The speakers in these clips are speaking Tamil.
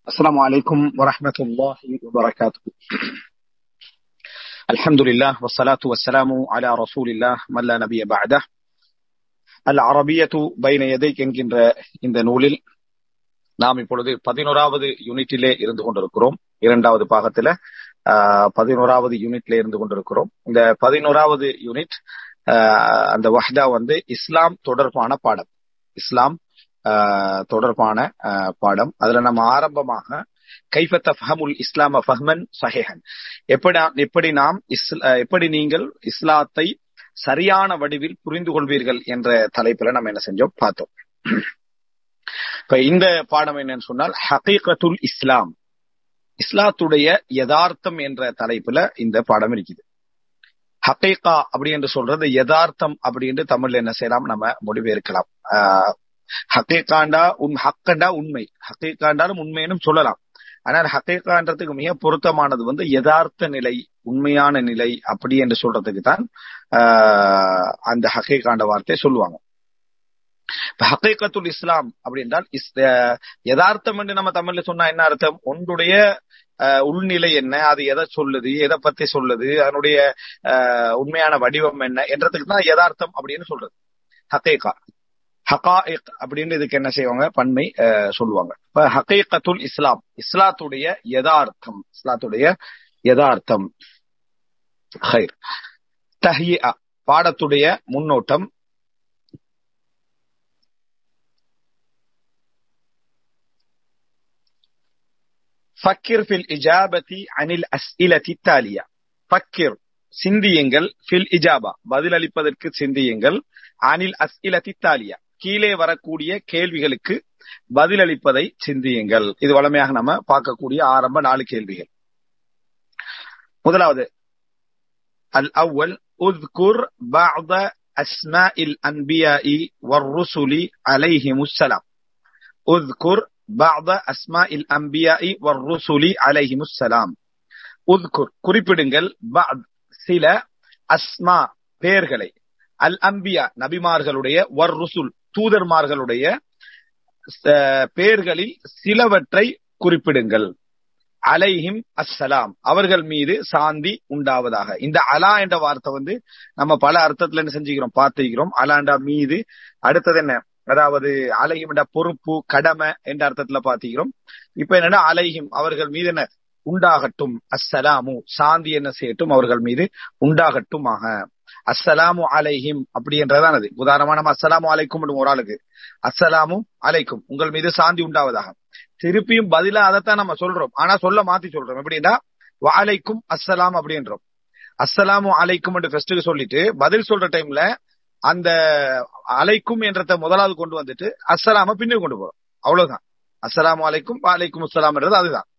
السلام عليكم ورحمة الله وبركاته الحمد لله والصلاة والسلام على رسول الله من لا نبي بعده العربية بين يديك என்கின்ற இந்த நூலில் நாம் இப்பொழுது பதினோராவது யூனிட்டிலே இருந்து கொண்டிருக்கிறோம் இரண்டாவது பாகத்துல பதினோராவது யூனிட்ல இருந்து கொண்டிருக்கிறோம் இந்த பதினோராவது யூனிட் அந்த வஹ்தா வந்து இஸ்லாம் தொடர்பான பாடம் இஸ்லாம் தொடர்பான பாடம் அதுல நம்ம ஆரம்பமாக கைஃபத்த ஃபஹமுல் இஸ்லாம ஃபஹ்மன் சஹேஹன் எப்படி எப்படி நாம் எப்படி நீங்கள் இஸ்லாத்தை சரியான வடிவில் புரிந்து கொள்வீர்கள் என்ற தலைப்புல நம்ம என்ன செஞ்சோம் பார்த்தோம் இப்ப இந்த பாடம் என்னன்னு சொன்னால் ஹகீகத்துல் இஸ்லாம் இஸ்லாத்துடைய யதார்த்தம் என்ற தலைப்புல இந்த பாடம் இருக்குது ஹகீகா அப்படி என்று சொல்றது யதார்த்தம் அப்படி என்று தமிழ்ல என்ன செய்யலாம் நம்ம மொழிபெயர்க்கலாம் ஹக்கீகாண்டா உன் ஹக்கண்டா உண்மை ஹக்கீகாண்டாலும் உண்மைன்னு சொல்லலாம் ஆனால் ஹக்கீகான்றதுக்கு மிக பொருத்தமானது வந்து யதார்த்த நிலை உண்மையான நிலை அப்படி என்று சொல்றதுக்கு தான் அந்த ஹக்கீகாண்ட வார்த்தையை சொல்லுவாங்க ஹக்கீகத்துல் இஸ்லாம் அப்படி என்றால் யதார்த்தம் என்று நம்ம தமிழ்ல சொன்னா என்ன அர்த்தம் ஒன்றுடைய உள்நிலை என்ன அது எதை சொல்லுது எதை பத்தி சொல்லுது அதனுடைய உண்மையான வடிவம் என்ன என்றதுக்கு தான் யதார்த்தம் அப்படின்னு சொல்றது ஹக்கீகா ஹகாயிக் அப்படின்னு இதுக்கு என்ன செய்வாங்க பன்மை சொல்லுவாங்க இப்ப ஹகீகத்துல் இஸ்லாம் இஸ்லாத்துடைய யதார்த்தம் இஸ்லாத்துடைய யதார்த்தம் ஹைர் தஹியா பாடத்துடைய முன்னோட்டம் ஃபக்கிர் ஃபில் இஜாபதி அனில் அஸ்இலதி தாலியா ஃபக்கிர் சிந்தியுங்கள் ஃபில் இஜாபா பதிலளிப்பதற்கு சிந்தியுங்கள் அனில் அஸ்இலதி தாலியா கீழே வரக்கூடிய கேள்விகளுக்கு பதிலளிப்பதை சிந்தியுங்கள் இது வளமையாக நம்ம பார்க்கக்கூடிய ஆரம்ப நாலு கேள்விகள் முதலாவது அல் அவ்வல் உذكر بعض أسماء الأنبياء والرسل عليهم السلام اذكر بعض أسماء الأنبياء والرسل عليهم السلام اذكر குறிப்பிடுங்கள் بعض சில அஸ்மா பெயர்களை அல் அம்பியா நபிமார்களுடைய வர் ருசுல் தூதர்மார்களுடைய பெயர்களில் சிலவற்றை குறிப்பிடுங்கள் அலைஹிம் அஸ்ஸலாம் அவர்கள் மீது சாந்தி உண்டாவதாக இந்த அலா என்ற வார்த்தை வந்து நம்ம பல அர்த்தத்துல என்ன செஞ்சுக்கிறோம் பார்த்துக்கிறோம் அலாண்டா மீது அடுத்தது என்ன அதாவது அலைஹிம் என்ற பொறுப்பு கடமை என்ற அர்த்தத்துல பாத்துக்கிறோம் இப்ப என்னன்னா அலைஹிம் அவர்கள் மீது என்ன உண்டாகட்டும் அஸ்ஸலாமு சாந்தி என்ன செய்யட்டும் அவர்கள் மீது உண்டாகட்டுமாக அஸ்ஸலாமு அலைஹிம் அப்படி என்றதான் அது உதாரணமா நம்ம அஸ்ஸலாமு அலைக்கும் ஒரு ஆளுக்கு அஸ்ஸலாமு அலைக்கும் உங்கள் மீது சாந்தி உண்டாவதாக திருப்பியும் பதிலா அதைத்தான் நம்ம சொல்றோம் ஆனா சொல்ல மாத்தி சொல்றோம் எப்படின்னா வாலைக்கும் அஸ்ஸலாம் அப்படின்றோம் அஸ்ஸலாமு அலைக்கும் என்று ஃபர்ஸ்ட்டுக்கு சொல்லிட்டு பதில் சொல்ற டைம்ல அந்த அலைக்கும் என்றத முதலாவது கொண்டு வந்துட்டு அஸ்ஸலாம பின்னுக்கு கொண்டு போறோம் அவ்வளவுதான் அஸ்ஸலாமு அலைக்கும் அலைக்கும் அஸ்ஸலாம்ன்றது அதுதான்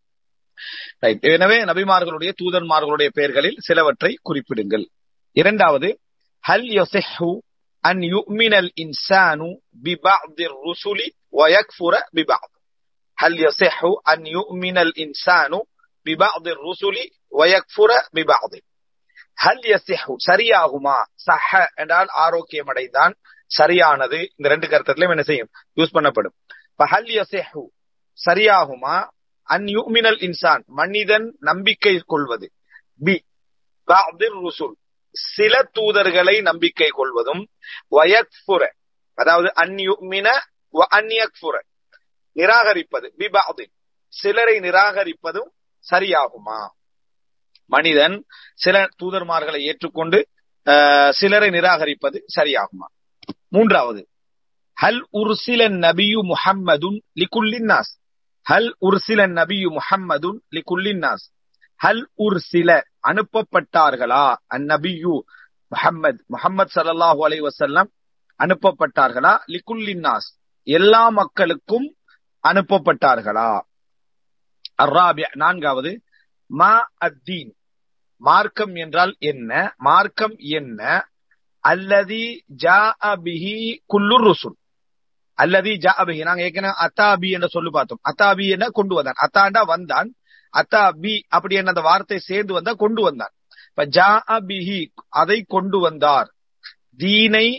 ரைட் எனவே நபிமார்களுடைய தூதன்மார்களுடைய பெயர்களில் சிலவற்றை குறிப்பிடுங்கள் இரண்டாவது ஹல் யொசெஹு அன் யுமினல் இன்சானு பிபஅதி ருசுலி வயக்ஃபுர பிபஅத் ஹல் யொசெஹு அன் யுமினல் இன்சானு பிபஅதி ருசுலி வயக்ஃபுர பிபஅத் ஹல் யசிஹு சரியாகுமா சஹ என்றால் ஆரோக்கியம் அடைந்தான் சரியானது இந்த ரெண்டு கருத்தத்திலும் என்ன செய்யும் யூஸ் பண்ணப்படும் ஹல் யசிஹு சரியாகுமா அன் யுமினல் இன்சான் மனிதன் நம்பிக்கை கொள்வது பி பாதிர் ருசுல் சில தூதர்களை நம்பிக்கை கொள்வதும் வயக்ஃபுர அதாவது அன்யுமின அந்யக்ஃபுர நிராகரிப்பது பிபாதி சிலரை நிராகரிப்பதும் சரியாகுமா மனிதன் சில தூதர்மார்களை ஏற்றுக்கொண்டு சிலரை நிராகரிப்பது சரியாகுமா மூன்றாவது ஹல் உர்சில நபியு முஹம்மதுன் லிகுல்லின் நாஸ் ஹல் உர்சில நபியு முஹம்மதுன் லிகுல்லின் நாஸ் ஹல் உர்சில அனுப்பப்பட்டார்களா அந்நபியு முஹம்மத் முஹம்மத் சல்லாஹூ அலை வசல்லம் அனுப்பப்பட்டார்களா லிகுல்லின்னாஸ் எல்லா மக்களுக்கும் அனுப்பப்பட்டார்களா அர்ராபிய நான்காவது மா அத்தீன் மார்க்கம் என்றால் என்ன மார்க்கம் என்ன அல்லதி ஜா அபிஹி குல்லுர் ருசுல் அல்லதி ஜா அபிஹி நாங்க ஏற்கனவே அத்தாபி என்று சொல்லி பார்த்தோம் அத்தாபி என்ன கொண்டு வந்தான் அத்தாண்டா வந்தான் அத்தா பி அப்படி என்ன அந்த வார்த்தை சேர்ந்து வந்தா கொண்டு வந்தான் இப்ப ஜா பிஹி அதை கொண்டு வந்தார் தீனை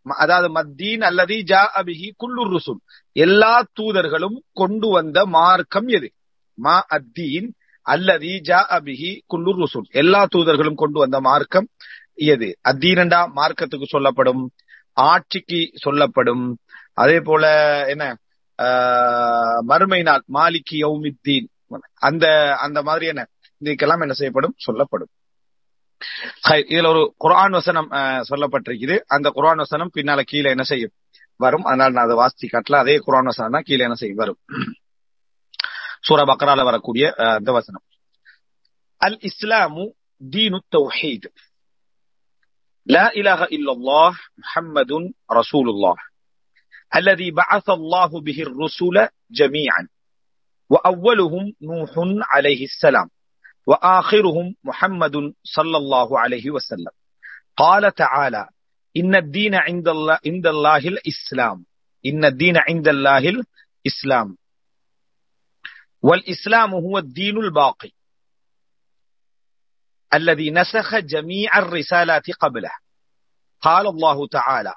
ம- அதாவது மத்தீன் அல்லது ஜா அபிஹி குல்லு ருசுல் எல்லா தூதர்களும் கொண்டு வந்த மார்க்கம் எது மா அத்தீன் அல்லது ஜா அபிஹி குல்லு ருசுல் எல்லா தூதர்களும் கொண்டு வந்த மார்க்கம் எது அத்தீனண்டா மார்க்கத்துக்கு சொல்லப்படும் ஆட்சிக்கு சொல்லப்படும் அதே போல என்ன ஆஹ், மறுமை நாள் மாலிகி யௌமித்தீன் அந்த அந்த மாதிரி என்ன இதுக்கெல்லாம் என்ன செய்யப்படும் சொல்லப்படும் ஹை, இதுல ஒரு குர்ஆன் வசனம் ஆஹ், சொல்லப்பட்டிருக்குது அந்த குர்ஆன் வசனம் பின்னால கீழே என்ன செய்யும் வரும் அதனால நான் அதை வாசிச்சு காட்டல அதே குர்ஆன் வசனம் தான் கீழே என்ன செய்யும் வரும் சூரா பக்ரால வரக்கூடிய ஆஹ், அந்த வசனம் அல் இஸ்லாமு தீனு தௌஹீத் لا إله إلا الله محمد رسول الله الذي بعث الله به الرسل جميعا وأولهم نوح عليه السلام وآخرهم محمد صلى الله عليه وسلم قال تعالى إن الدين عند الله عند الله الإسلام إن الدين عند الله الإسلام والإسلام هو الدين الباقي الذي نسخ جميع الرسالات قبله قال الله تعالى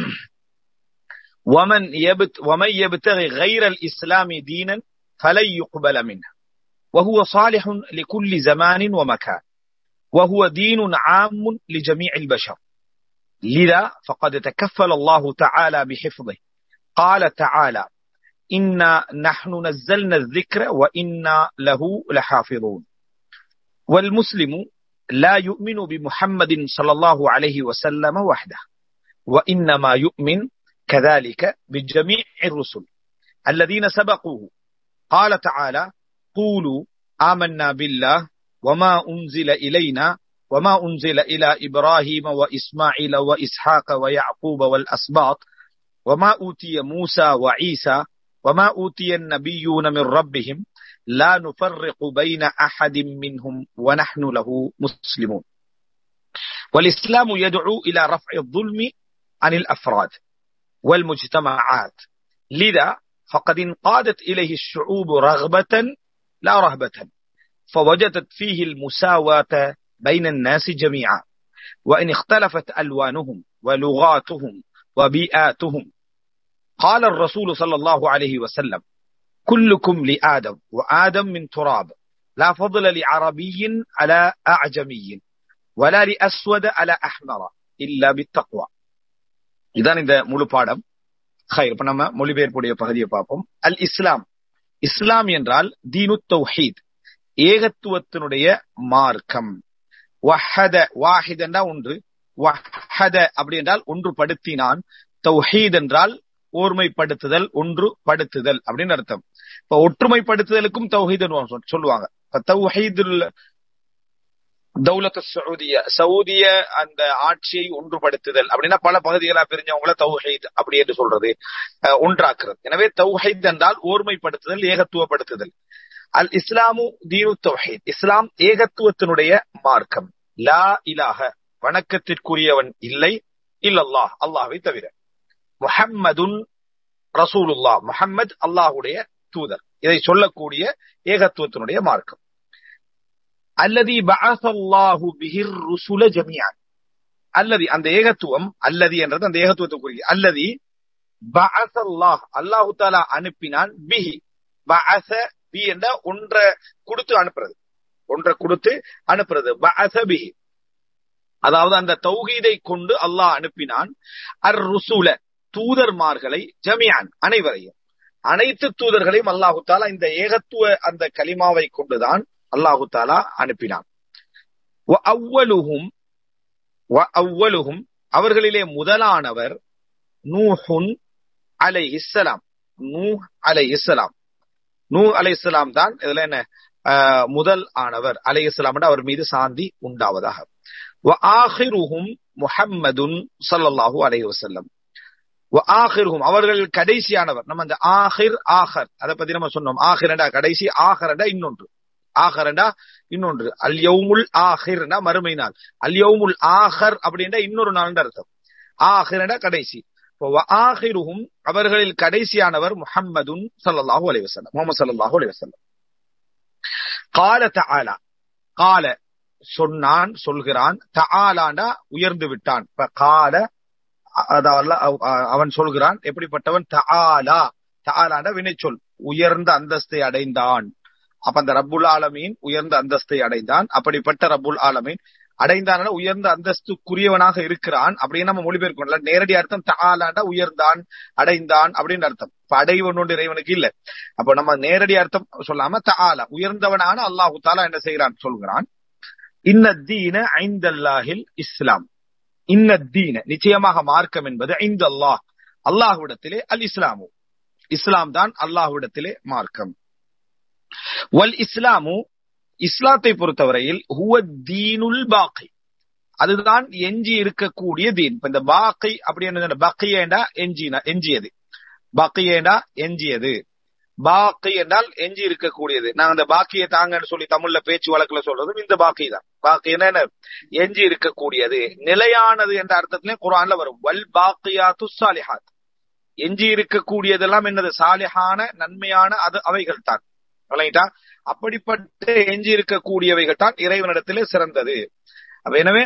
ومن يبت ومن يبتغي غير الإسلام دينا فلن يقبل منه وهو صالح لكل زمان ومكان وهو دين عام لجميع البشر لذا فقد تكفل الله تعالى بحفظه قال تعالى إنا نحن نزلنا الذكر وإنا له لحافظون والمسلم لا يؤمن بمحمد صلى الله عليه وسلم وحده وإنما يؤمن كذلك بجميع الرسل الذين سبقوه قال تعالى قولوا آمنا بالله وما أنزل إلينا وما أنزل إلى إبراهيم وإسماعيل وإسحاق ويعقوب والأسباط وما أوتي موسى وعيسى وما أوتي النبيون من ربهم لا نفرق بين أحد منهم ونحن له مسلمون والإسلام يدعو إلى رفع الظلم عن الأفراد والمجتمعات لذا فقد انقادت إليه الشعوب رغبة لا رهبة فوجدت فيه المساواة بين الناس جميعا وإن اختلفت ألوانهم ولغاتهم وبيئاتهم قال الرسول صلى الله عليه وسلم كلكم لآدم وآدم من تراب لا فضل لعربي على أعجمي ولا لأسود على أحمر إلا بالتقوى இதான் இந்த முழு பாடம் ஹைர் இப்ப நம்ம மொழிபெயர்ப்புடைய பகுதியை பார்ப்போம் அல் இஸ்லாம் இஸ்லாம் என்றால் தீனு தௌஹீத் ஏகத்துவத்தினுடைய மார்க்கம் வஹத வாஹித் என்றால் ஒன்று வஹத அப்படி என்றால் ஒன்றுபடுத்தினான் தௌஹீத் என்றால் ஓர்மைப்படுத்துதல் ஒன்று படுத்துதல் அப்படின்னு அர்த்தம் இப்ப ஒற்றுமைப்படுத்துதலுக்கும் தௌஹீத் சொல்லுவாங்க இப்ப தௌஹீதுல் தௌலத் சவுதிய சவுதிய அந்த ஆட்சியை ஒன்றுபடுத்துதல் அப்படின்னா பல பகுதிகளா பிரிஞ்சவங்கள தௌஹீத் அப்படி என்று சொல்றது அஹ், ஒன்றாக்குறது எனவே தௌஹீத் என்றால் ஓர்மைப்படுத்துதல் ஏகத்துவப்படுத்துதல் அல் இஸ்லாமு தீனு தௌஹீத் இஸ்லாம் ஏகத்துவத்தினுடைய மார்க்கம் லா இலாஹ வணக்கத்திற்குரியவன் இல்லை இல்லல்லாஹ் அல்லாஹ்வை தவிர முஹம்மதுன் ரசூலுல்லா முஹம்மத் அல்லாஹுடைய தூதர் இதை சொல்லக்கூடிய ஏகத்துவத்தினுடைய மார்க்கம் அல்லதி பஅஸல்லாஹு பிஹிர் ருசுல ஜமீஅன் அல்லதி அந்த ஏகத்துவம் அல்லதி என்றது அந்த ஏகத்துவத்துக்குரிய அல்லதி பஅஸல்லாஹ் அல்லாஹு தஆலா அனுப்பினான் பிஹி பஅஸ பி என்ற ஒன்றை கொடுத்து அனுப்புறது ஒன்றை கொடுத்து அனுப்புறது பஅஸ பிஹி அதாவது அந்த தௌஹீதை கொண்டு அல்லாஹ் அனுப்பினான் அர் ருசூல தூதர்மார்களை ஜமியான் அனைவரையும் அனைத்து தூதர்களையும் அல்லாஹு தாலா இந்த ஏகத்துவ அந்த கலிமாவை கொண்டுதான் அல்லாஹு தாலா அனுப்பினான் வ அவ்வலுஹும் வ அவ்வலுஹும் அவர்களிலே முதலானவர் நூஹுன் அலை இஸ்லாம் நூ அலை இஸ்லாம் நூ அலை இஸ்லாம் தான் இதுல என்ன ஆஹ், முதல் ஆனவர் அலை இஸ்லாம் அவர் மீது சாந்தி உண்டாவதாக வ ஆஹிருஹும் முஹம்மதுன் ஸல்லல்லாஹு அலைஹி வஸல்லம் வ ஆஹிருஹும் அவர்கள் கடைசியானவர் நம்ம அந்த ஆஹிர் ஆஹர் அதை பத்தி நம்ம சொன்னோம் ஆஹிரண்டா கடைசி ஆஹரண்டா இன்னொன்று ஆஹரண்டா இன்னொன்று அல் யௌமுல் ஆஹிர்னா மறுமை நாள் அல் யௌமுல் ஆஹர் அப்படின்னா இன்னொரு நாள் அர்த்தம் ஆஹிரண்டா கடைசி இப்போ வ ஆஹிருஹும் அவர்களில் கடைசியானவர் முஹம்மதுன் ஸல்லல்லாஹு அலைஹி வஸல்லம் முஹம்மது ஸல்லல்லாஹு அலைஹி வஸல்லம் கால தஆலா கால சொன்னான் சொல்கிறான் தஆலாண்டா உயர்ந்து விட்டான் இப்ப கால அதாவது அவன் சொல்கிறான் எப்படிப்பட்டவன் தஆலா தஆலான வினைச்சொல் உயர்ந்த அந்தஸ்தை அடைந்தான் அப்ப அந்த ரப்புல் ஆலமீன் உயர்ந்த அந்தஸ்தை அடைந்தான் அப்படிப்பட்ட ரப்புல் ஆலமீன் அடைந்தான உயர்ந்த அந்தஸ்துக்குரியவனாக இருக்கிறான் அப்படின்னு நம்ம மொழிபெயர்க்கணும்ல நேரடி அர்த்தம் தஆலாண்டா உயர்ந்தான் அடைந்தான் அப்படின்னு அர்த்தம் இப்ப அடைவன் ஒன்று இறைவனுக்கு இல்ல அப்ப நம்ம நேரடி அர்த்தம் சொல்லாம தஆலா உயர்ந்தவனான அல்லாஹு தாலா என்ன செய்கிறான் சொல்கிறான் இன்ன தீன ஐந்தல்லாஹில் இஸ்லாம் இன்ன தீன நிச்சயமாக மார்க்கம் என்பது ஐந்து அல்லாஹ் அல்லாஹ்விடத்திலே அல் இஸ்லாமு இஸ்லாம் தான் அல்லாஹ்விடத்திலே மார்க்கம் வல் இஸ்லாமு இஸ்லாத்தை பொறுத்தவரையில் ஹுவ தீனுல் பாக்கி அதுதான் எஞ்சி இருக்கக்கூடிய தீன் இப்ப இந்த பாக்கை அப்படின்னு பக்கியேண்டா எஞ்சினா எஞ்சியது பக்கியேண்டா எஞ்சியது பாக்கி என்றால் எஞ்சி இருக்கக்கூடியது நாங்க அந்த பாக்கிய தாங்கன்னு சொல்லி தமிழ்ல பேச்சு வழக்குல சொல்றதும் இந்த பாக்கி தான் பாக்கி என்ன எஞ்சி இருக்கக்கூடியது நிலையானது என்ற அர்த்தத்திலே குரான்ல வரும் வல் பாக்கியாத்து சாலிஹாத் எஞ்சி இருக்கக்கூடியதெல்லாம் என்னது சாலிஹான நன்மையான அது அவைகள் தான் விளங்கிட்டா அப்படிப்பட்ட எஞ்சி இருக்கக்கூடியவைகள் தான் இறைவனிடத்திலே சிறந்தது அப்ப எனவே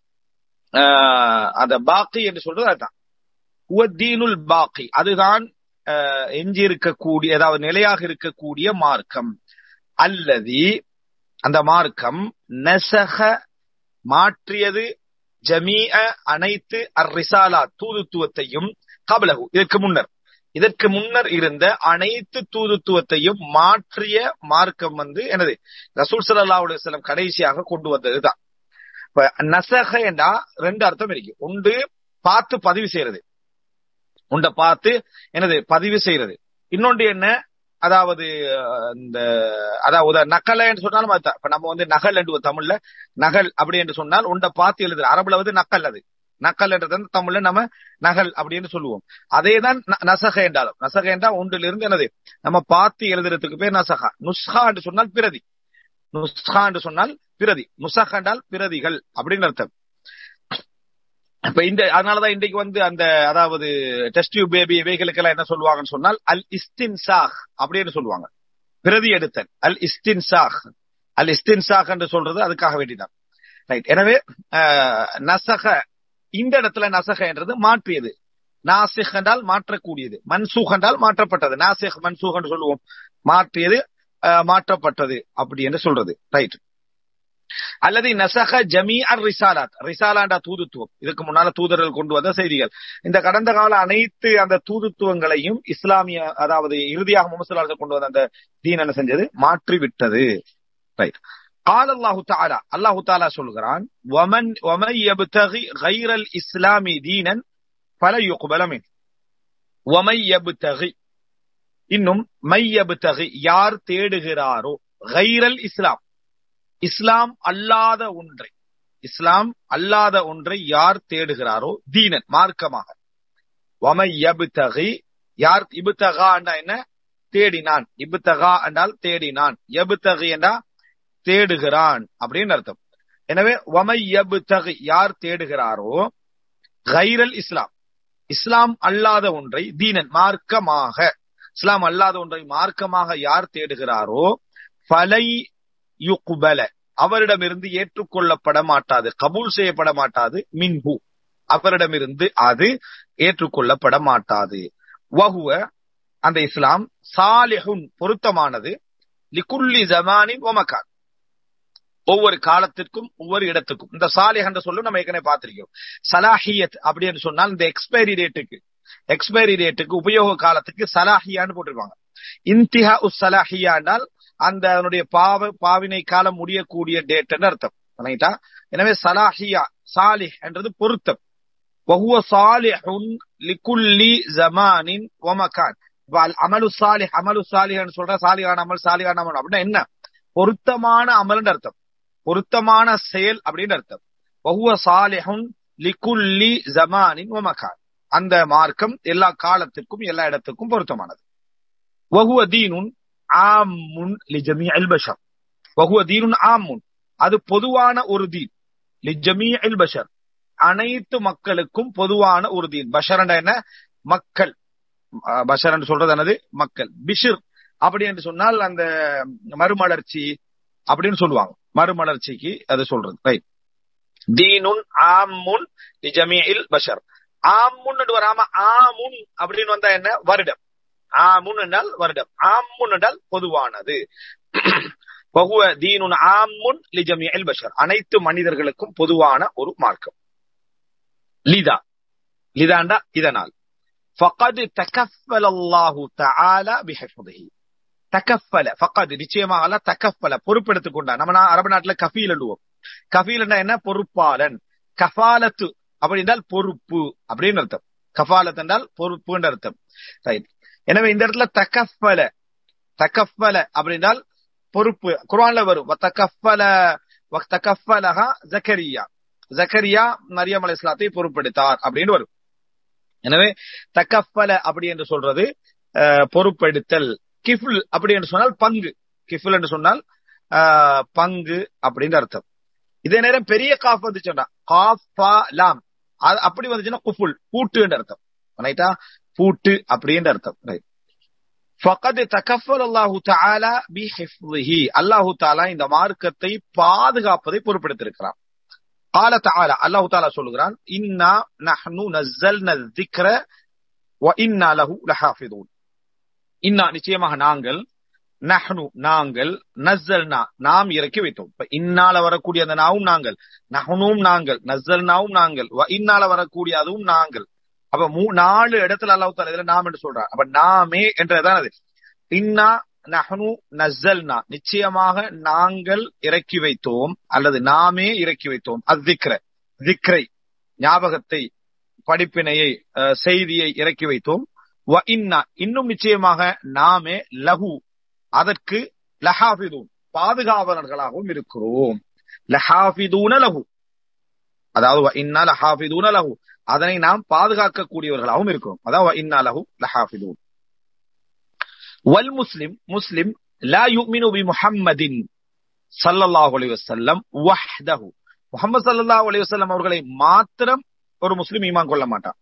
அந்த பாக்கி என்று சொல்றது அதுதான் உவத்தீனுல் பாக்கி அதுதான் எஞ்சி இருக்கக்கூடிய அதாவது நிலையாக இருக்கக்கூடிய மார்க்கம் அல்லது அந்த மார்க்கம் நெசக மாற்றியது ஜமீஅ அனைத்து அர் ரிசாலா தூதுத்துவத்தையும் கபலகு இதற்கு முன்னர் இதற்கு முன்னர் இருந்த அனைத்து தூதுத்துவத்தையும் மாற்றிய மார்க்கம் வந்து எனது ரசூல் சல்லா செல்லம் கடைசியாக கொண்டு வந்ததுதான் இப்ப நசக என்றா ரெண்டு அர்த்தம் இருக்கு ஒன்று பார்த்து பதிவு செய்யறது உண்டை பார்த்து எனது பதிவு செய்யறது இன்னொன்று என்ன அதாவது இந்த அதாவது நக்கல்ன்னு சொன்னாலும் அதுதான் இப்ப நம்ம வந்து நகல் என்று தமிழ்ல நகல் அப்படி என்று சொன்னால் உண்டை பார்த்து எழுதுற அரபுல வந்து நக்கல் அது நக்கல் என்றது வந்து தமிழ்ல நம்ம நகல் அப்படின்னு சொல்லுவோம் அதே தான் நசக என்றாலும் நசக என்றா ஒன்றிலிருந்து என்னது நம்ம பார்த்து எழுதுறதுக்கு பேர் நசகா நுஸ்ஹா என்று சொன்னால் பிரதி நுஸ்ஹா என்று சொன்னால் பிரதி நுசக என்றால் பிரதிகள் அப்படின்னு அர்த்தம் இப்ப இந்த அதனாலதான் இன்றைக்கு வந்து அந்த அதாவது டெஸ்ட் டியூப் பேபி இவைகளுக்கெல்லாம் என்ன சொல்லுவாங்கன்னு சொன்னால் அல் இஸ்தின்சாக் அப்படின்னு சொல்லுவாங்க பிரதி எடுத்தல் அல் இஸ்தின்சாக் அல் இஸ்தின்சாக் என்று சொல்றது அதுக்காக வேண்டிதான் ரைட் எனவே நசக இந்த இடத்துல நசக என்றது மாற்றியது நாசிக் என்றால் மாற்றக்கூடியது மன்சூக் என்றால் மாற்றப்பட்டது நாசிக் மன்சூக் என்று சொல்லுவோம் மாற்றியது மாற்றப்பட்டது அப்படி என்று சொல்றது ரைட் அல்லது நசக ஜமீ அர் ரிசாலாத் ரிசாலாண்டா தூதுத்துவம் இதுக்கு முன்னால தூதர்கள் கொண்டு வந்த செய்திகள் இந்த கடந்த கால அனைத்து அந்த தூதுத்துவங்களையும் இஸ்லாமிய அதாவது இறுதியாக முமசலாளர்கள் கொண்டு வந்த அந்த தீன் என்ன செஞ்சது மாற்றி விட்டது ரைட் قال الله تعالى الله تعالى சொல்கிறான் ومن ومن يبتغي غير الاسلام دينا فلا يقبل منه ومن يبتغي இன்னும் மை யப்தகி யார் தேடுகிறாரோ கைரல் இஸ்லாம் இஸ்லாம் அல்லாத ஒன்றை இஸ்லாம் அல்லாத ஒன்றை யார் தேடுகிறாரோ தீனன் மார்க்கமாக வமை யபுத்தகி யார் இபுத்தகா என்ன தேடினான் இபுத்தகா என்றால் தேடினான் எபுத்தகி என்றா தேடுகிறான் அப்படின்னு அர்த்தம் எனவே வமை யபுத்தகி யார் தேடுகிறாரோ கைரல் இஸ்லாம் இஸ்லாம் அல்லாத ஒன்றை தீனன் மார்க்கமாக இஸ்லாம் அல்லாத ஒன்றை மார்க்கமாக யார் தேடுகிறாரோ ஃபலை யுகுபல அவரிடமிருந்து ஏற்றுக்கொள்ளப்பட மாட்டாது கபூல் செய்யப்பட மாட்டாது மின்ஹு அவரிடமிருந்து அது ஏற்றுக்கொள்ளப்பட மாட்டாது வகுவ அந்த இஸ்லாம் சாலிஹுன் பொருத்தமானது லிகுல்லி ஜமானின் ஒமக்கான் ஒவ்வொரு காலத்திற்கும் ஒவ்வொரு இடத்துக்கும் இந்த சாலிஹ் என்ற சொல்லும் நம்ம ஏற்கனவே பார்த்திருக்கோம் சலாஹியத் அப்படின்னு சொன்னால் இந்த எக்ஸ்பைரி டேட்டுக்கு எக்ஸ்பைரி டேட்டுக்கு உபயோக காலத்துக்கு சலாஹியான்னு போட்டிருப்பாங்க இன்திஹா உஸ் சலாஹியா என்றால் அந்த அதனுடைய பாவ பாவினை காலம் முடியக்கூடிய டேட் அர்த்தம் ரைட்டா எனவே சலாஹியா சாலிஹ் என்றது பொருத்தம் வஹுவ சாலிஹுன் லிகுல்லி ஜமானின் ஒமகான் அமலு சாலிஹ் அமலு சாலிஹ் சொல்ற சாலிகான அமல் சாலிகான அமல் அப்படின்னா என்ன பொருத்தமான அமல்னு அர்த்தம் பொருத்தமான செயல் அப்படின்னு அர்த்தம் வஹுவ சாலிஹுன் லிகுல்லி ஜமானின் ஒமகான் அந்த மார்க்கம் எல்லா காலத்திற்கும் எல்லா இடத்துக்கும் பொருத்தமானது வஹுவ தீனுன் ஆமுன் லிஜமீ அல் பஷர் வஹுவ தீனுன் ஆமுன் அது பொதுவான ஒரு தீன் லிஜமீ அல் பஷர் அனைத்து மக்களுக்கும் பொதுவான ஒரு தீன் பஷர் என்ன மக்கள் பஷர் என்று சொல்றது என்னது மக்கள் பிஷிர் அப்படி என்று சொன்னால் அந்த மறுமலர்ச்சி அப்படின்னு சொல்லுவாங்க மறுமலர்ச்சிக்கு அது சொல்றது ரைட் தீனுன் ஆமுன் லிஜமீ இல் பஷர் ஆமுன்னு வராம ஆமுன் அப்படின்னு வந்தா என்ன வருடம் ஆமுன் என்றால் வருடம் ஆமுன் என்றால் பொதுவானது பகுவ தீனுன் ஆமுன் லிஜமியல் பஷர் அனைத்து மனிதர்களுக்கும் பொதுவான ஒரு மார்க்கம் லிதா லிதாண்டா இதனால் ஃபகது தகஃபல அல்லாஹு தஆலா பிஹஃபிஹி தகஃபல ஃபகது நிச்சயமாக அல்லாஹ் தகஃபல பொறுப்பெடுத்துக் கொண்டான் நம்ம நான் அரபு நாட்டுல கஃபீல் எழுவோம் கஃபீல் என்ன பொறுப்பாளன் கஃபாலத்து அப்படி என்றால் பொறுப்பு அப்படின்னு அர்த்தம் கஃபாலத் என்றால் பொறுப்புன்ற அர்த்தம் ரைட் எனவே இந்த இடத்துல தகஃபல தகஃபல அப்படின்றால் பொறுப்பு குர்ஆன்ல வரும் தகஃபல தகஃபலஹா ஜக்கரியா ஜக்கரியா மரியம் அலைஹிஸ்ஸலாத்தை பொறுப்பெடுத்தார் அப்படின்னு வரும் எனவே தகஃபல அப்படி என்று சொல்றது பொறுப்பெடுத்தல் கிஃபுல் அப்படி என்று சொன்னால் பங்கு கிஃபுல் என்று சொன்னால் பங்கு அப்படின்னு அர்த்தம் இதே நேரம் பெரிய காஃப் வந்துச்சுன்னா காஃப் லாம் அப்படி வந்துச்சுன்னா குஃபுல் பூட்டு என்று அர்த்தம் ரைட்டா பூட்டு அப்படின்ற அர்த்தம் ரைட் ஃபகத் தகஃபல் அல்லாஹு தஆலா பிஹிஃப்திஹி அல்லாஹு தஆலா இந்த மார்க்கத்தை பாதுகாப்பதை பொறுப்பெடுத்திருக்கிறான் قال تعالى الله تعالى சொல்கிறான் இன்னா நஹ்னு நஸல்னா الذிக்ர وإنا له لحافظون இன்னா நிச்சயமாக நாங்கள் நஹ்னு நாங்கள் நஸ்ஸல்னா நாம் இறக்கி வைத்தோம் இப்ப இன்னால வரக்கூடிய அந்த நாவும் நாங்கள் நஹ்னும் நாங்கள் நஸ்ஸல்னாவும் நாங்கள் வ இன்னால வரக்கூடிய அதுவும் நாங்கள் அப்ப மூ நாலு இடத்துல அல்லாஹ் தாலா இதுல நாம் என்று சொல்றான் அப்ப நாமே என்றதான் அது இன்னா நஹ்னு நஸ்ஸல்னா நிச்சயமாக நாங்கள் இறக்கி வைத்தோம் அல்லது நாமே இறக்கி வைத்தோம் அத்திக்ர திக்ரை ஞாபகத்தை படிப்பினையை செய்தியை இறக்கி வைத்தோம் வ இன்னா இன்னும் நிச்சயமாக நாமே லஹு அதற்கு லஹாஃபிதூன் பாதுகாவலர்களாகவும் இருக்கிறோம் லஹாஃபிதூன லஹு அதாவது இன்னா லஹாஃபிதூன லஹு அதனை நாம் பாதுகாக்கக்கூடியவர்களாகவும் இருக்கிறோம் அதாவது இன்னா லஹு லஹாஃபிதூன் வல் முஸ்லிம் முஸ்லிம் லா யுமினு பி முஹம்மதின் சல்லல்லாஹு அலைஹி வஸல்லம் வஹ்தஹு முஹம்மது ஸல்லல்லாஹு அலைஹி வஸல்லம் அவர்களை மாத்திரம் ஒரு முஸ்லிம் ஈமான் கொள்ள மாட்டான்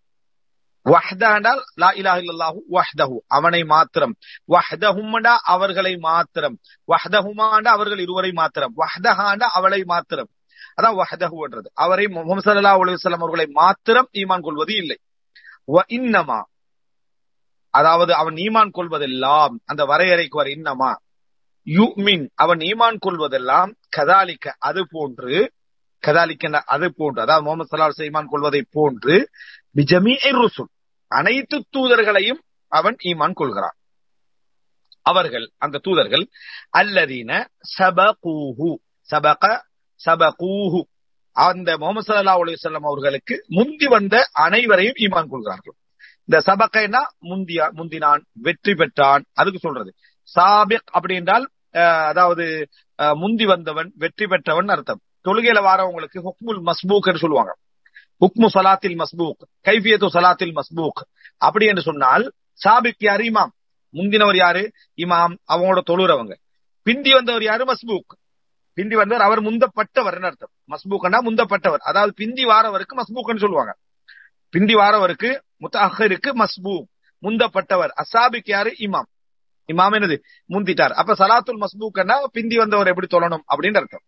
வஹ்தா என்றால் லா இலாஹ இல்லல்லாஹு வஹ்தஹு அவனை மாத்திரம் வஹ்தஹும்டா அவர்களை மாத்திரம் வஹ்தஹுமாண்டா அவர்கள் இருவரை மாத்திரம் வஹ்தஹாண்டா அவளை மாத்திரம் அதான் வஹ்தஹுன்றது அவரை முஹம்மது ஸல்லல்லாஹு அலைஹி வஸல்லம் அவர்களை மாத்திரம் ஈமான் கொள்வது இல்லை வ இன்னமா அதாவது அவன் ஈமான் கொள்வதெல்லாம் அந்த வரையறைக்கு வர இன்னமா யுமின் அவன் ஈமான் கொள்வதெல்லாம் கதாலிக்க அது போன்று கதாலிக்க அது போன்று அதாவது முகமது சலால் ஈமான் கொள்வதை போன்று பிஜமி ருசுல் அனைத்து தூதர்களையும் அவன் ஈமான் கொள்கிறான் அவர்கள் அந்த தூதர்கள் அல்லதீன சபகூஹு சபக சபகூஹு அந்த முகமது சல்லா அலுவலம் அவர்களுக்கு முந்தி வந்த அனைவரையும் ஈமான் கொள்கிறார்கள் இந்த சபக்கைனா முந்தியா முந்தினான் வெற்றி பெற்றான் அதுக்கு சொல்றது சாபிக் அப்படி என்றால் அதாவது முந்தி வந்தவன் வெற்றி பெற்றவன் அர்த்தம் தொழுகையில வாரவங்களுக்கு ஹுக்முல் மஸ்பூக் என்று சொல்லுவாங்க ஹுக்மு சலாத்தில் மஸ்பூக் கைஃபியத்து சலாத்தில் மஸ்பூக் அப்படி என்று சொன்னால் சாபிக் யாரு இமாம் முந்தினவர் யாரு இமாம் அவங்களோட தொழுறவங்க பிந்தி வந்தவர் யாரு மஸ்பூக் பிந்தி வந்தவர் அவர் முந்தப்பட்டவர் அர்த்தம் மஸ்பூக்னா முந்தப்பட்டவர் அதாவது பிந்தி வாரவருக்கு மஸ்பூக்னு சொல்லுவாங்க பிந்தி வாரவருக்கு முத்தஹருக்கு மஸ்பூக் முந்தப்பட்டவர் அசாபிக் யாரு இமாம் இமாம் என்னது முந்திட்டார் அப்ப சலாத்துல் மஸ்பூக்னா பிந்தி வந்தவர் எப்படி தொழணும் அப்படின்னு அர்த்தம்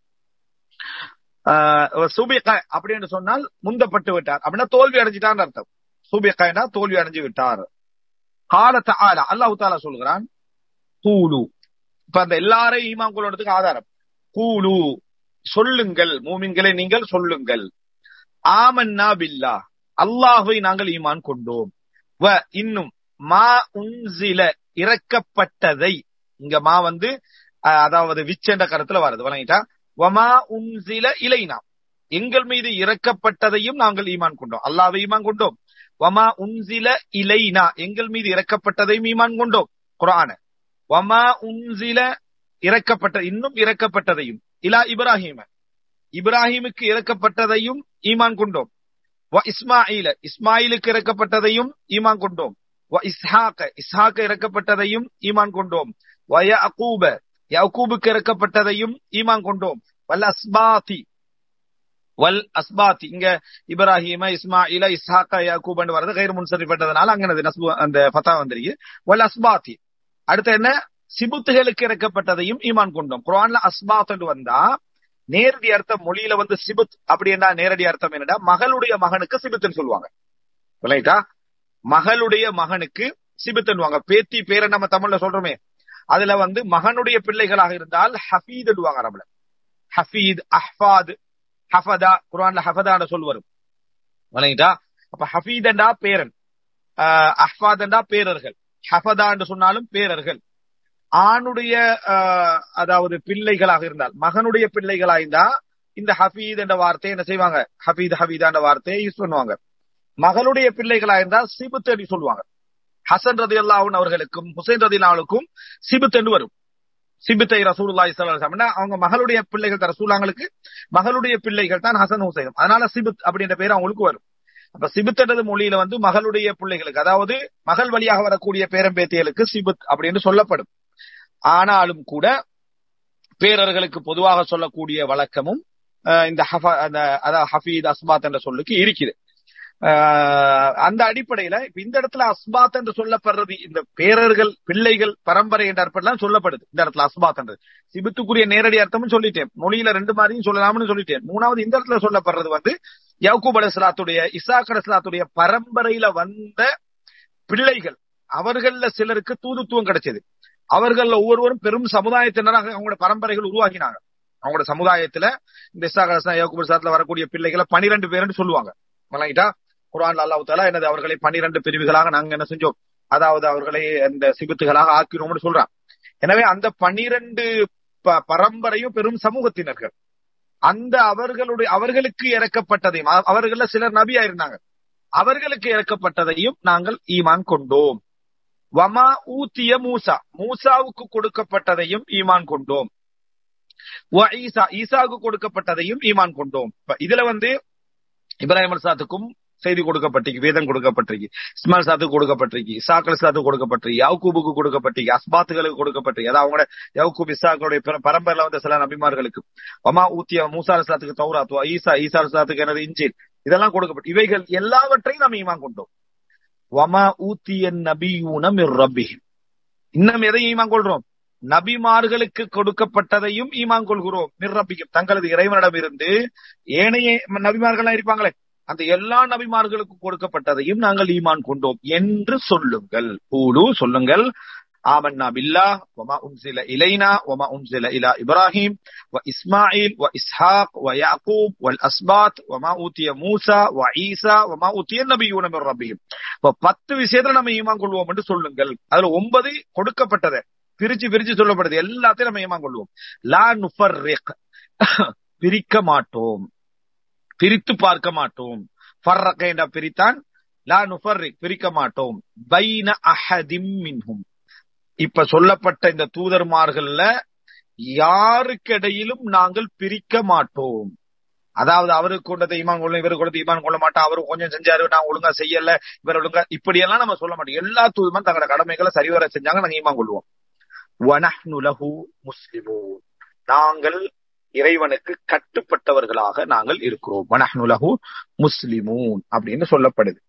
சுபிக அப்படின்னு சொன்னால் முந்தப்பட்டு விட்டார் அப்படின்னா தோல்வி அடைஞ்சிட்டான்னு அர்த்தம் சுபிகனா தோல்வி அடைஞ்சு விட்டார் காலத்த ஆலா அல்லாஹு தாலா சொல்கிறான் கூலு இப்ப அந்த எல்லாரையும் ஈமான் கொள்வதற்கு ஆதாரம் கூலு சொல்லுங்கள் மூமின்களை நீங்கள் சொல்லுங்கள் ஆமன்னா பில்லா அல்லாஹை நாங்கள் ஈமான் கொண்டோம் வ இன்னும் மா உன்சில இறக்கப்பட்டதை இங்க மா வந்து அதாவது விச்சென்ற கருத்துல வருது வழங்கிட்டா வமா உன்சில இலைனா எங்கள் மீது இறக்கப்பட்டதையும் நாங்கள் ஈமான் கொண்டோம் அல்லாவை ஈமான் கொண்டோம் வமா உன்சில இலைனா எங்கள் மீது இறக்கப்பட்டதையும் ஈமான் கொண்டோம் குரான வமா உன்சில இறக்கப்பட்ட இன்னும் இறக்கப்பட்டதையும் இலா இப்ராஹிம இப்ராஹிமுக்கு இறக்கப்பட்டதையும் ஈமான் கொண்டோம் வ இஸ்மாயில இஸ்மாயிலுக்கு இறக்கப்பட்டதையும் ஈமான் கொண்டோம் வ இஸ்ஹாக்க இஸ்ஹாக்க இறக்கப்பட்டதையும் ஈமான் கொண்டோம் வ யஅகூப யஅகூபுக்கு இறக்கப்பட்டதையும் ஈமான் கொண்டோம் வல் அஸ்பாதி வல் அஸ்பாத்தி இங்க இப்ராஹிம இஸ்மாயில இஸ்ஹாக்கா யாக்கூப்னு வரது கைர் முன்சரிப்பட்டதுனால அங்க நஸ்பு அந்த ஃபதா வந்திருக்கு வல் அஸ்பாத்தி அடுத்து என்ன சிபுத்துகளுக்கு இறக்கப்பட்டதையும் ஈமான் கொண்டோம் குரான்ல அஸ்பாத் வந்தா நேரடி அர்த்தம் மொழியில வந்து சிபுத் அப்படி என்ன நேரடி அர்த்தம் என்னடா மகளுடைய மகனுக்கு சிபுத்துன்னு சொல்லுவாங்க ரைட்டா மகளுடைய மகனுக்கு சிபுத்துன்னுவாங்க பேத்தி பேரை நம்ம தமிழ்ல சொல்றோமே அதுல வந்து மகனுடைய பிள்ளைகளாக இருந்தால் ஹஃபீத் அரபுல ஹஃபீத் அஹ்பாத் ஹஃபதா குரான்ல ஹஃபதான சொல் வரும் வணங்கிட்டா அப்ப ஹஃபீதண்டா பேரன் அஹ்பாதண்டா பேரர்கள் ஹஃபதா என்று சொன்னாலும் பேரர்கள் ஆணுடைய அதாவது பிள்ளைகளாக இருந்தால் மகனுடைய பிள்ளைகளா இருந்தா இந்த ஹபீத் என்ற வார்த்தையை என்ன செய்வாங்க ஹபீத் ஹபீதா என்ற வார்த்தையை யூஸ் பண்ணுவாங்க மகளுடைய பிள்ளைகளா இருந்தா சிபுத் என்று சொல்லுவாங்க ஹசன் ரதி அல்லாஹன் அவர்களுக்கும் ஹுசைன் ரதி அல்லாவுக்கும் சிபுத் என்று வரும் சிபித்தை ரசூலுல்லாஹி ஸல்லல்லாஹு அவங்க மகளுடைய பிள்ளைகள் தான் ரசூலாங்களுக்கு மகளுடைய பிள்ளைகள் தான் ஹசன் ஹுசைன் அதனால சிபுத் அப்படின்ற பேர் அவங்களுக்கு வரும் அப்ப சிபுத்தனது மொழியில வந்து மகளுடைய பிள்ளைகளுக்கு அதாவது மகள் வழியாக வரக்கூடிய பேரம்பேத்தியலுக்கு சிபுத் அப்படின்னு சொல்லப்படும் ஆனாலும் கூட பேரர்களுக்கு பொதுவாக சொல்லக்கூடிய வழக்கமும் இந்த அதாவது ஹஃபீத் அஸ்பாத் என்ற சொல்லுக்கு இருக்குது அந்த அடிப்படையில இப்ப இந்த இடத்துல அஸ்பாத் என்று சொல்லப்படுறது இந்த பேரர்கள் பிள்ளைகள் பரம்பரை என்ற அர்த்தம் சொல்லப்படுது இந்த இடத்துல அஸ்பாத் என்றது சிபுத்துக்குரிய நேரடி அர்த்தமும் சொல்லிட்டேன் மொழியில ரெண்டு மாதிரியும் சொல்லலாம்னு சொல்லிட்டேன் மூணாவது இந்த இடத்துல சொல்லப்படுறது வந்து யவுக்கூப் அலிஸ்லாத்துடைய இசாக் அலிஸ்லாத்துடைய பரம்பரையில வந்த பிள்ளைகள் அவர்கள்ல சிலருக்கு தூதுத்துவம் கிடைச்சது அவர்கள ஒவ்வொருவரும் பெரும் சமுதாயத்தினராக அவங்களோட பரம்பரைகள் உருவாக்கினாங்க அவங்களோட சமுதாயத்துல இந்த இசாக் அலிஸ்லாம் யவுக்கூப் அலிஸ்லாத்துல வரக்கூடிய பிள்ளைகளை பனிரெண்டு பேருன்னு சொல்லுவாங்க வழங்கிட்டா குரான் அல்லாஹு தாலா எனது அவர்களை பனிரெண்டு பிரிவுகளாக நாங்க என்ன செஞ்சோம் அதாவது அவர்களை அந்த சிபத்துகளாக ஆக்கினோம்னு சொல்றான் எனவே அந்த பனிரெண்டு பரம்பரையும் பெரும் சமூகத்தினர்கள் அந்த அவர்களுடைய அவர்களுக்கு இறக்கப்பட்டதையும் அவர்கள சிலர் நபியா இருந்தாங்க அவர்களுக்கு இறக்கப்பட்டதையும் நாங்கள் ஈமான் கொண்டோம் வமா ஊத்திய மூசா மூசாவுக்கு கொடுக்கப்பட்டதையும் ஈமான் கொண்டோம் ஈசா ஈசாவுக்கு கொடுக்கப்பட்டதையும் ஈமான் கொண்டோம் இதுல வந்து இப்ராஹிம் அல்சாத்துக்கும் செய்தி கொடுக்கப்பட்டிருக்கு வேதம் கொடுக்கப்பட்டிருக்கு இஸ்மால் சாத்துக்கு கொடுக்கப்பட்டிருக்கு இசாக்கல் சாத்துக்கு கொடுக்கப்பட்டிருக்கு யாக்கூபுக்கு கொடுக்கப்பட்டிருக்கு அஸ்பாத்துகளுக்கு கொடுக்கப்பட்டிருக்கு அதாவது அவங்களோட யாக்கூப் இசாக்களுடைய பரம்பரையில வந்த சில நபிமார்களுக்கு அமா ஊத்திய மூசா சாத்துக்கு தௌராத்துவா ஈசா ஈசா சாத்துக்கு எனது இஞ்சில் இதெல்லாம் கொடுக்கப்பட்டு இவைகள் எல்லாவற்றையும் நம்ம ஈமான் கொண்டோம் வமா ஊத்திய நபியூனம் ரப்பி இன்னும் எதை ஈமான் கொள்றோம் நபிமார்களுக்கு கொடுக்கப்பட்டதையும் ஈமான் கொள்கிறோம் நிர்ரப்பிக்கும் தங்களது இறைவனிடம் இருந்து ஏனைய நபிமார்கள்லாம் இருப்பாங்களே அந்த எல்லா நபிமார்களுக்கும் கொடுக்கப்பட்டதையும் நாங்கள் ஈமான் கொண்டோம் என்று சொல்லுங்கள் பூலு சொல்லுங்கள் ஆமன்னா பில்லா வமா உன்சில இலைனா வமா உன்சில இலா இப்ராஹிம் வ இஸ்மாயில் வ இஸ்ஹாக் வ யாக்கூப் வல் அஸ்பாத் வமா ஊத்திய மூசா வ ஈசா வமா ஊத்திய நபியூன மிர் ரப்பியும் இப்ப பத்து விஷயத்துல நம்ம ஈமான் கொள்வோம் என்று சொல்லுங்கள் அதுல ஒன்பது கொடுக்கப்பட்டதை பிரிச்சு பிரிச்சு சொல்லப்படுது எல்லாத்தையும் நம்ம ஈமான் கொள்வோம் லா நுஃபர் பிரிக்க மாட்டோம் பிரித்து பார்க்க மாட்டோம் ஃபர்ரக என்ற பிரித்தான் லா நுஃபர்ரிக் பிரிக்க மாட்டோம் பைன அஹதிம் மின்ஹும் இப்ப சொல்லப்பட்ட இந்த தூதர்மார்கள்ல யாருக்கிடையிலும் நாங்கள் பிரிக்க மாட்டோம் அதாவது அவருக்கு கொண்டதை ஈமான் கொள்ளும் இவருக்கு கொண்டது ஈமான் கொள்ள மாட்டோம் அவரு கொஞ்சம் செஞ்சாரு நான் ஒழுங்கா செய்யல இவர் ஒழுங்கா இப்படி எல்லாம் நம்ம சொல்ல மாட்டோம் எல்லா தூதுமா தங்களோட கடமைகளை சரிவர செஞ்சாங்க நாங்க ஈமான் கொள்வோம் வனஹ்னு லஹு முஸ்லிமூன் நாங்கள் இறைவனுக்கு கட்டுப்பட்டவர்களாக நாங்கள் இருக்கிறோம் வனஹ்னு லஹு முஸ்லிமூன் அப்படின்னு சொல்லப்படுது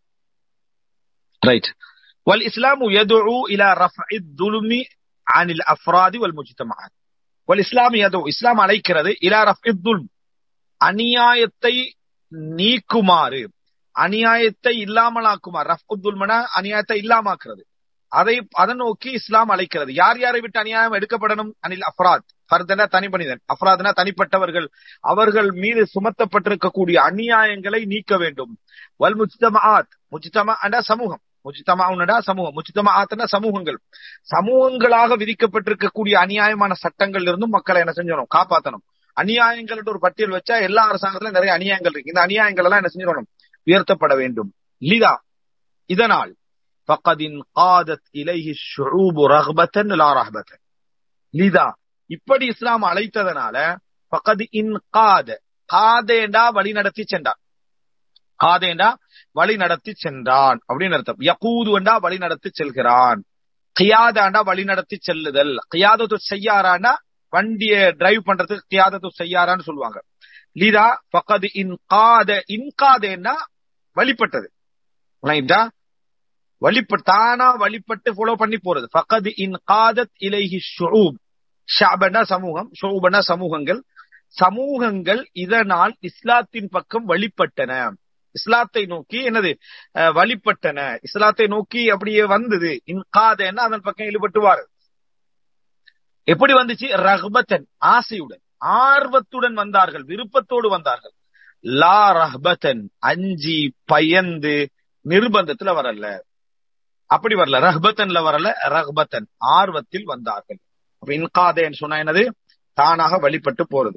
ரைட் வல் இஸ்லாமு யதுஉ இலா ரஃப்இ துல்மி அனில் அஃப்ராதி வல் முஜ்தமஆத் வல் இஸ்லாம் யதுஉ இஸ்லாம் அழைக்கிறது இலா ரஃப்இ துல்ம் அநியாயத்தை நீக்குமாறு அநியாயத்தை இல்லாமலாக்குமாறு ரஃப்உ துல்மனா அநியாயத்தை இல்லாமாக்குறது அதை அதை நோக்கி இஸ்லாம் அழைக்கிறது யார் யாரை விட்டு அநியாயம் எடுக்கப்படணும் அனில் அஃப்ராத் ஃபர்தனா தனி மனிதன் அஃப்ராத்னா தனிப்பட்டவர்கள் அவர்கள் மீது சுமத்தப்பட்டிருக்கக்கூடிய அநியாயங்களை நீக்க வேண்டும் வல் முஜ்தமாத் முஜ்தமா சமூகம் முஜ்தமாவுனடா சமூகம் முஜ்தமாத்னா சமூகங்கள் சமூகங்களாக விதிக்கப்பட்டிருக்கக்கூடிய அநியாயமான சட்டங்கள் இருந்தும் மக்களை என்ன செஞ்சணும் காப்பாற்றணும் அநியாயங்கள் ஒரு பட்டியல் வச்சா எல்லா அரசாங்கத்திலும் நிறைய அநியாயங்கள் இருக்கு இந்த அநியாயங்கள் எல்லாம் என்ன செஞ்சிடணும் உயர்த்தப்பட வேண்டும் லிதா இதனால் فقد انقادت إليه الشعوب رغبة لا رهبة லிதா இப்படி இஸ்லாம் அழைத்ததனால பக்கது இன் காத காதேண்டா வழி நடத்தி சென்றான் காதேண்டா வழி நடத்தி சென்றான் அப்படின்னு அர்த்தம் யகூதுண்டா வழி நடத்தி செல்கிறான் கியாதாண்டா வழி நடத்தி செல்லுதல் கியாதத்து செய்யாராண்டா வண்டிய டிரைவ் பண்றதுக்கு கியாதத்து செய்யாரான்னு சொல்லுவாங்க லிதா பக்கது இன் காத இன்காதேன்னா வழிபட்டது வழிபட்டு தானா வழிபட்டு ஃபாலோ பண்ணி போறது ஃபகது இன் காதத் இலைஹி ஷுஊப் ஷாபனா சமூகம் ஷுஊபனா சமூகங்கள் சமூகங்கள் இதனால் இஸ்லாத்தின் பக்கம் வழிபட்டன இஸ்லாத்தை நோக்கி என்னது அஹ், வழிபட்டன இஸ்லாத்தை நோக்கி அப்படியே வந்தது இன்காதேன்னா அதன் பக்கம் ஈடுபட்டுவார் எப்படி வந்துச்சு ரஹ்பத்தன் ஆசையுடன் ஆர்வத்துடன் வந்தார்கள் விருப்பத்தோடு வந்தார்கள் லா ரஹ்பத்தன் அஞ்சி பயந்து நிர்பந்தத்துல வரல அப்படி வரல ரஹ்பத்தன்ல வரல ரஹ்பத்தன் ஆர்வத்தில் வந்தார்கள் அப்ப இன்காதேன்னு சொன்னா என்னது தானாக வழிபட்டு போறது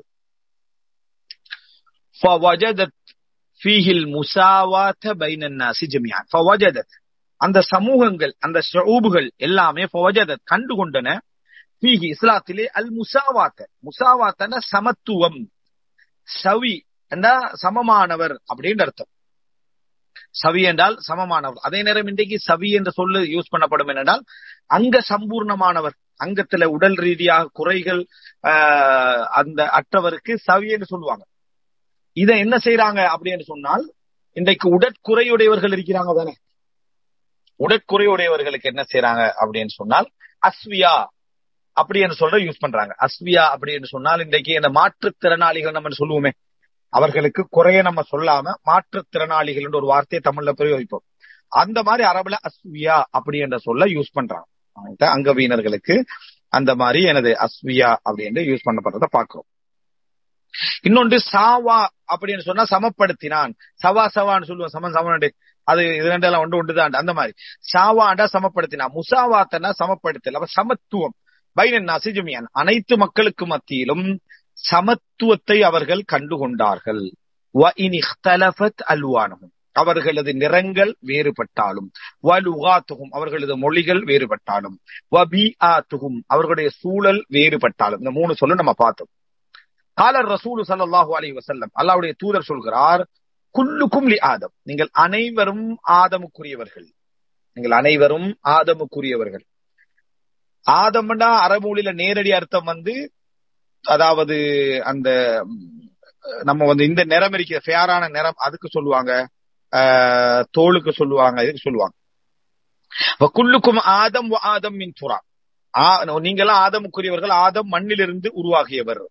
فوجدت فيه المساواة بين الناس جميعا فوجدت அந்த சமூகங்கள் அந்த ஷூபுகள் எல்லாமே ஃபவஜதத் கண்டு கொண்டன ஃபீஹி இஸ்லாத்திலே அல் முசாவாத்த முசாவாத்தன சமத்துவம் சவி என்றா சமமானவர் அப்படின்னு அர்த்தம் சவி என்றால் சமமானவர் அதே நேரம் இன்றைக்கு சவி என்ற சொல்லு யூஸ் பண்ணப்படும் என்றால் அங்க சம்பூர்ணமானவர் அங்கத்துல உடல் ரீதியாக குறைகள் ஆஹ், அந்த அற்றவருக்கு சவி என்று சொல்லுவாங்க இதை என்ன செய்யறாங்க அப்படின்னு சொன்னால் இன்றைக்கு உடற்குறையுடையவர்கள் இருக்கிறாங்க தானே உடற்குறையுடையவர்களுக்கு என்ன செய்யறாங்க அப்படின்னு சொன்னால் அஸ்வியா அப்படின்னு சொல்ற யூஸ் பண்றாங்க அஸ்வியா அப்படின்னு சொன்னால் இன்றைக்கு இந்த மாற்றுத்திறனாளிகள் நம்ம சொல்லுவோமே அவர்களுக்கு குறைய நம்ம சொல்லாம மாற்றுத்திறனாளிகள் என்ற ஒரு வார்த்தையை தமிழ்ல பிரயோகிப்போம் அந்த மாதிரி அரபுல அஸ்வியா அப்படி என்ற சொல்ல யூஸ் பண்றாங்க ஆகிட்ட அங்கவீனர்களுக்கு அந்த மாதிரி எனது அஸ்வியா அப்படின்னு யூஸ் பண்ணப்படுறத பாக்குறோம் இன்னொன்று சாவா அப்படின்னு சொன்னா சமப்படுத்தினான் சவா சவான்னு சொல்லுவோம் சமன் சமன் அது இது ரெண்டெல்லாம் ஒன்று ஒன்றுதான் அந்த மாதிரி சாவாண்டா சமப்படுத்தினான் முசாவாத்தனா சமப்படுத்தல் அப்ப சமத்துவம் பைனன் நசிஜுமியான் அனைத்து மக்களுக்கு மத்தியிலும் சமத்துவத்தை அவர்கள் கண்டுகொண்டார்கள் வ இன் இஹ்தலஃபத் அல்வானஹும் அவர்களது நிறங்கள் வேறுபட்டாலும் வலுகாத்துகும் அவர்களது மொழிகள் வேறுபட்டாலும் வபிஆத்துகும் அவர்களுடைய சூழல் வேறுபட்டாலும் இந்த மூணு சொல்லு நம்ம பார்த்தோம் காலர் ரசூல் ஸல்லல்லாஹு அலைஹி வஸல்லம் அல்லாஹ்வுடைய தூதர் சொல்கிறார் குல்லுக்கும் லி ஆதம் நீங்கள் அனைவரும் ஆதமுக்குரியவர்கள் நீங்கள் அனைவரும் ஆதமுக்குரியவர்கள் ஆதம்னா அரபுலில நேரடி அர்த்தம் வந்து அதாவது அந்த ம், நம்ம வந்து இந்த நிறம் இருக்கிற ஃபேரான நிறம் அதுக்கு சொல்லுவாங்க ஆஹ், தோலுக்கு சொல்லுவாங்க இதுக்கு சொல்லுவாங்க அப்ப குல்லுக்கும் ஆதம் வ ஆதம் மின் துரா நீங்களாம் ஆதமுக்குரியவர்கள் ஆதம் மண்ணிலிருந்து உருவாகியவர்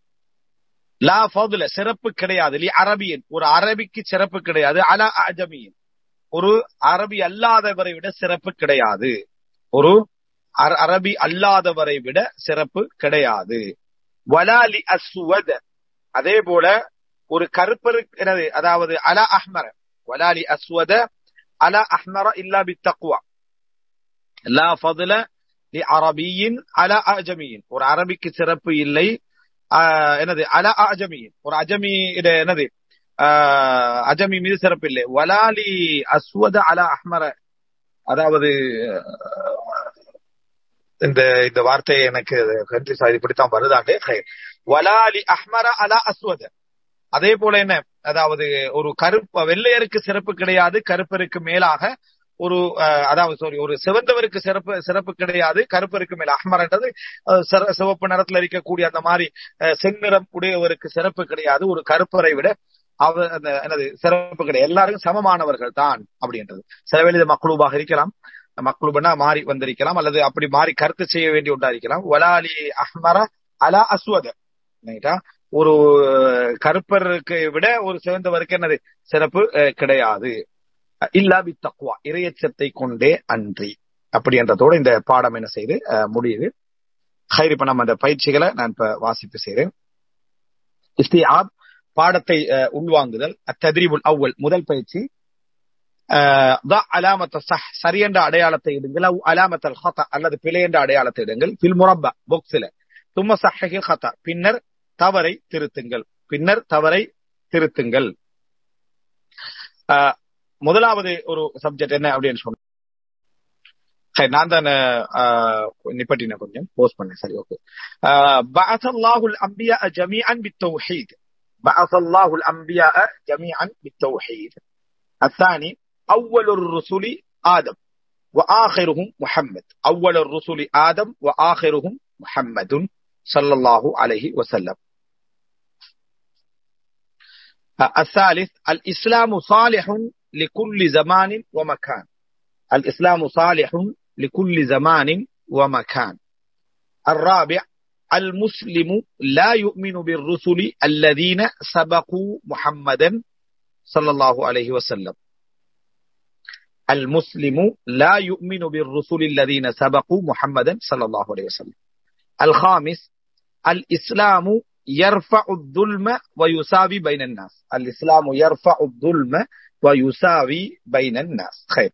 லா ஃபதுல சிறப்பு கிடையாது லி அரபியன் ஒரு அரபிக்கு சிறப்பு கிடையாது அலா அஜமியன் ஒரு அரபி அல்லாதவரை விட சிறப்பு கிடையாது ஒரு அர- அரபி அல்லாதவரை விட சிறப்பு கிடையாது வலாலி அஸ்வத அதே போல ஒரு கருப்பரு எனது அதாவது அலா அஹ்மர வலாலி அஸ்வத அலா அஹ்மர இல்லா பி தக்குவா லா ஃபதுல லி அரபியின் அலா அஜமியின் ஒரு அரபிக்கு சிறப்பு இல்லை ஆஹ், என்னது அலா அஜமியின் ஒரு அஜமி இது என்னது ஆஹ், அஜமி மீது சிறப்பு இல்லை வலாலி அஸ்வத அலா அஹ்மர அதாவது இந்த இந்த வார்த்தை எனக்கு கண்ட்ரி சார் இப்படித்தான் வருதாண்டு வலாலி அஹ்மர அலா அஸ்வத அதே போல என்ன அதாவது ஒரு கருப்பு வெள்ளையருக்கு சிறப்பு கிடையாது கருப்பருக்கு மேலாக ஒரு அஹ், அதாவது சாரி ஒரு சிவந்தவருக்கு சிறப்பு சிறப்பு கிடையாது கருப்பருக்கு மேல அஹ்மரன்றது அஹ், சிற- சிவப்பு நிறத்துல இருக்கக்கூடிய அந்த மாதிரி அஹ், செந்நிறம் உடையவருக்கு சிறப்பு கிடையாது ஒரு கருப்பரை விட அவர் அந்த என்னது சிறப்பு கிடையாது எல்லாருக்கும் சமமானவர்கள் தான் அப்படின்றது சில வேளை இது மக்ளூபாக இருக்கலாம் மக்ளூபனா மாறி வந்திருக்கலாம் அல்லது அப்படி மாறி கருத்து செய்ய வேண்டி ஒன்றா இருக்கலாம் வலாலி அஹ்மர அலா அஸ்வத ரைட்டா ஒரு கருப்பருக்கு விட ஒரு சிவந்தவருக்கு என்னது சிறப்பு அஹ், கிடையாது இல்லா பி தக்குவா இரையச்சத்தை கொண்டே அன்றி அப்படி என்றதோட இந்த பாடம் என்ன செய்து அஹ், முடியுது ஹைர் இப்ப நம்ம அந்த பயிற்சிகளை நான் இப்ப வாசிப்பு செய்றேன் இஸ்தியாப் பாடத்தை அஹ், உள்வாங்குதல் அத்தத்ரீபுல் அவ்வல் முதல் பயிற்சி அஹ், ضع علامة الصح சரி என்ற அடையாளத்தை இடுங்கள் அவு علامة الخطأ அல்லது பிழை என்ற அடையாளத்தை இடுங்கள் ஃபில் முரப்பா பாக்ஸில் தும்ம சஹஹி خطأ பின்னர் தவறை திருத்துங்கள் பின்னர் தவறை திருத்துங்கள் அஹ், முதலாவது ஒரு சப்ஜெக்ட் என்ன அப்படின்னு சொன்ன சரி நான் தான் நிப்பட்டின கொஞ்சம் போஸ்ட் பண்ணேன் சரி ஓகே بعث الله الأنبياء جميعا بالتوحيد بعث الله الأنبياء جميعا بالتوحيد الثاني أول الرسل آدم وآخرهم محمد أول الرسل آدم وآخرهم محمد صلى الله عليه وسلم آه، الثالث الإسلام صالح لكل زمان ومكان الإسلام صالح لكل زمان ومكان الرابع المسلم لا يؤمن بالرسل الذين سبقوا محمدا صلى الله عليه وسلم المسلم لا يؤمن بالرسل الذين سبقوا محمدا صلى الله عليه وسلم الخامس الإسلام يرفع الظلم ويساوي بين الناس الإسلام يرفع الظلم ويساوي بين الناس خير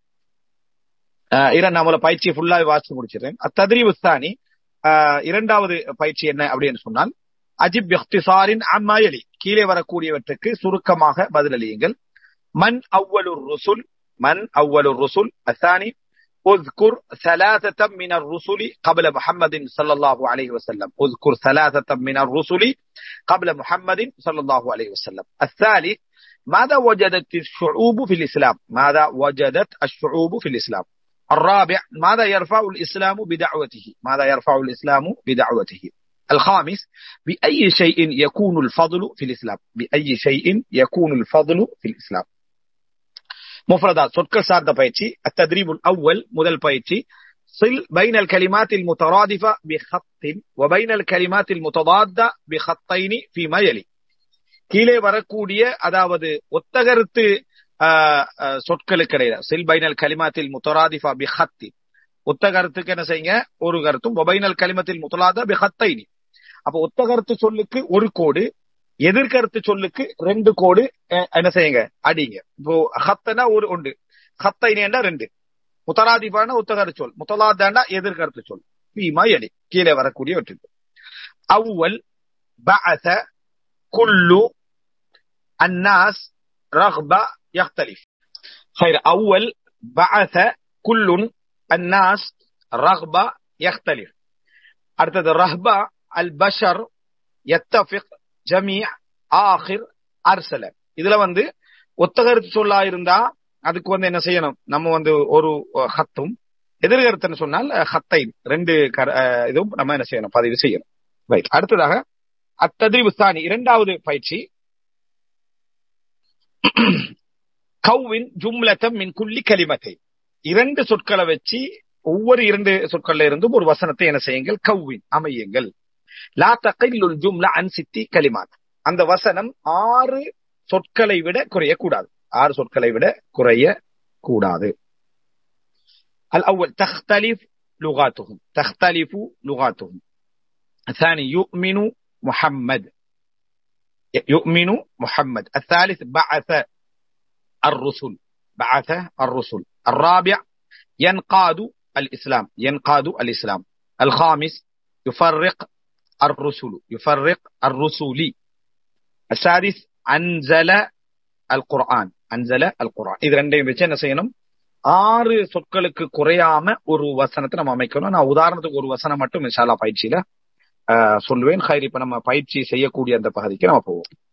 இரண்டு நம்மள பயிற்சி ஃபுல்லா வாசிச்சு முடிச்சிடுறேன் அத்தத்ரீப் தானி இரண்டாவது பயிற்சி என்ன அப்படின்னு சொன்னால் அஜிப் இஹ்திசாரின் அம்மாயலி கீழே வரக்கூடியவற்றுக்கு சுருக்கமாக பதிலளியுங்கள் மன் அவ்வலுர் ருசுல் மன் அவ்வலுர் ருசுல் அசானி اذكر ثلاثة من الرسل قبل محمد صلى الله عليه وسلم اذكر ثلاثة من الرسل قبل محمد صلى الله عليه وسلم الثالث ماذا وجدت الشعوب في الإسلام ماذا وجدت الشعوب في الإسلام الرابع ماذا يرفع الإسلام بدعوته ماذا يرفع الإسلام بدعوته الخامس بأي شيء يكون الفضل في الإسلام بأي شيء يكون الفضل في الإسلام مفردات சொற்கள் சார்ந்த பயிற்சி التدريب الأول முதல் பயிற்சி صل بين الكلمات المترادفة بخط وبين الكلمات المتضادة بخطين فيما يلي கீழே வரக்கூடிய அதாவது ஒத்தகருத்து சொற்களுக்கு இடையில சில் பைனல் கலிமாத்தில் முத்தராதிஃபா பி ஹத்தி ஒத்த கருத்துக்கு என்ன செய்யுங்க ஒரு கருத்தும் ஒபைனல் கலிமத்தில் முத்தலாத பி ஹத்தைனி அப்ப ஒத்த கருத்து சொல்லுக்கு ஒரு கோடு எதிர்கருத்து சொல்லுக்கு ரெண்டு கோடு என்ன செய்யுங்க அடிங்க இப்போ ஹத்தனா ஒரு ஒன்று ஹத்தைனா ரெண்டு முத்தராதிபான ஒத்தகரு சொல் முத்தலாதாண்டா எதிர்கருத்து சொல் பீமா எலி கீழே வரக்கூடிய வெற்றிக்கு அவ்வல் பஅத குல்லு அன்னாஸ் ரஹ்பா يختلف خير أول بعث كل الناس رغبة يختلف أرتد الرهبة البشر يتفق جميع آخر أرسل இதுல வந்து ஒத்தகருத்து சொல்லா இருந்தா அதுக்கு வந்து என்ன செய்யணும் நம்ம வந்து ஒரு ஹத்தும் எதிர்கருத்துன்னு சொன்னால் ஹத்தை ரெண்டு இதுவும் நம்ம என்ன செய்யணும் பதிவு செய்யணும் ரைட் அடுத்ததாக அத்ததிவு ஸ்தானி இரண்டாவது பயிற்சி கௌவின் ஜும்லத்தம் மின் குள்ளி கலிமத்தை இரண்டு சொற்களை வச்சு ஒவ்வொரு இரண்டு சொற்கள்ல இருந்தும் ஒரு வசனத்தை என்ன செய்யுங்கள் கௌவின் அமையுங்கள் லா தகைலுல் ஜும்லா அன் சித்தி கலிமாத் அந்த வசனம் ஆறு சொற்களை விட குறைய கூடாது ஆறு சொற்களை விட குறைய கூடாது الأول تختلف لغاتهم تختلف لغاتهم الثاني يؤمن محمد يؤمن محمد الثالث بعث الرسل بعث الرسل الرابع ينقاد الإسلام ينقاد الإسلام الخامس يفرق الرسل يفرق الرسل السادس أنزل القرآن أنزل القرآن إذا ரெண்டையும் வச்சு என்ன செய்யணும் ஆறு சொற்களுக்கு குறையாம ஒரு வசனத்தை நம்ம அமைக்கணும் நான் உதாரணத்துக்கு ஒரு வசனம் மட்டும் இன்ஷால்லா பயிற்சியில சொல்லுவேன் ஹைர் இப்ப நம்ம பயிற்சி செய்யக்கூடிய அந்த பகுதிக்கு நம்ம போவோம்